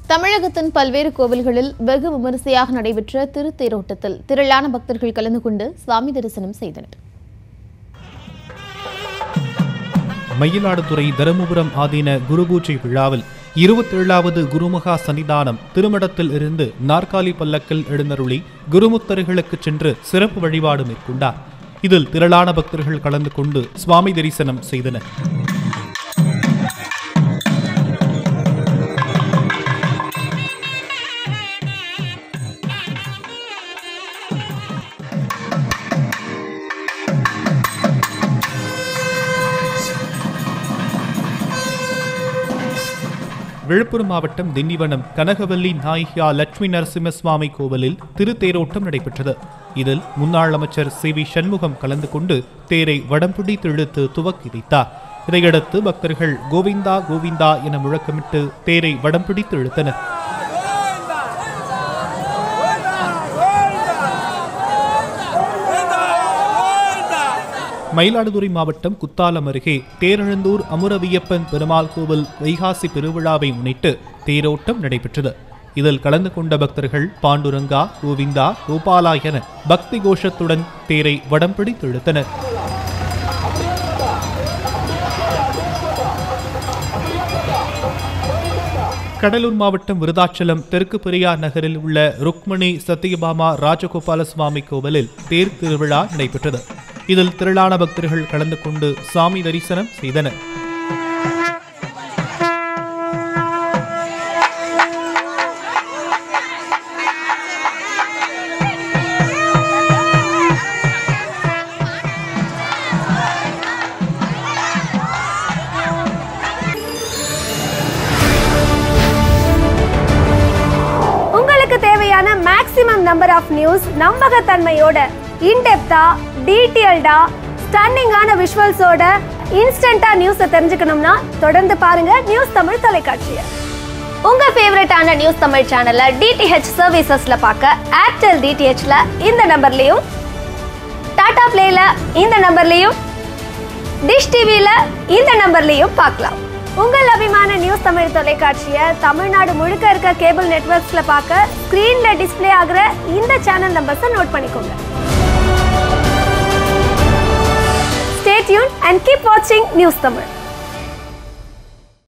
தமிழகத்தின் பல்வேறு கோவில்களில் வெகு விமரிசையாக நடைபெற்ற திருத்தேரோட்டத்தில் திரளான பக்தர்கள் கலந்து கொண்டு சுவாமி தரிசனம் செய்தனர் மயிலாடுதுறை தருமபுரம் ஆதீன குருபூஜை விழாவில் இருபத்தேழாவது குருமகா சன்னிதானம் திருமடத்தில் இருந்து நாற்காலி பல்லக்கில் எழுந்தருளி குருமுத்தர்களுக்கு சென்று சிறப்பு வழிபாடு மேற்கொண்டார் இதில் திரளான பக்தர்கள் கலந்து கொண்டு சுவாமி தரிசனம் செய்தனர் விழுப்புரம் மாவட்டம் திண்டிவனம் கனகவல்லி நாயகியா லட்சுமி நரசிம்மசுவாமி கோவிலில் திருத்தேரோட்டம் நடைபெற்றது இதில் முன்னாள் அமைச்சர் சி வி சண்முகம் கலந்து கொண்டு தேரை வடம்பிடி இழுத்து துவக்கி வைத்தார் இதையடுத்து பக்தர்கள் கோவிந்தா கோவிந்தா என முழக்கமிட்டு தேரை வடம்பிடித்து இழுத்தனர் மயிலாடுதுறை மாவட்டம் குத்தாலம் அருகே தேரெழுந்தூர் அமுரவியப்பன் பெருமாள் கோவில் வைகாசி பெருவிழாவை முன்னிட்டு தேரோட்டம் நடைபெற்றது இதில் கலந்து கொண்ட பக்தர்கள் பாண்டுரங்கா கோவிந்தா கோபாலா என பக்தி கோஷத்துடன் தேரை வடம் பிடித்து இழுத்தனர் கடலூர் மாவட்டம் விருதாச்சலம் தெற்கு பெரியார் நகரில் உள்ள ருக்மணி சத்தியபாமா ராஜகோபால சுவாமி கோவிலில் தேர் திருவிழா நடைபெற்றது இதில் திரளான பக்தர்கள் கலந்து கொண்டு சாமி தரிசனம் செய்தனர் உங்களுக்கு தேவையான மேக்ஸிமம் நம்பர் ஆஃப் நியூஸ் நம்பகத்தன்மையோட இன்டெப்தா டீட்டெயில்டா ஸ்டன்னிங்கான விஷுவல்ஸோட இன்ஸ்டன்டா நியூஸை தெரிஞ்சுக்கணும்னா தொடர்ந்து பாருங்க நியூஸ் தமிழ் தொலைக்காட்சியை உங்க ஃபேவரட்டான நியூஸ் தமிழ் சேனலை டிடிஹெச் சர்வீசஸ்ல பார்க்க ஏர்டெல் டிடிஹெச்ல இந்த நம்பர்லயும் டாடா பிளேல இந்த நம்பர்லயும் டிஷ் டிவில இந்த நம்பர்லயும் பார்க்கலாம் உங்கள் அபிமான நியூஸ் தமிழ் தொலைக்காட்சியை தமிழ்நாடு முழுக்க இருக்க கேபிள் நெட்வொர்க்ஸ்ல பார்க்க ஸ்கிரீன்ல டிஸ்ப்ளே ஆகுற இந்த சேனல் நம்பர்ஸை நோட் பண்ணிக்கோங்க ஸ்டே டியூன் அண்ட் கீப் வாட்சிங் நியூஸ் தமிழ்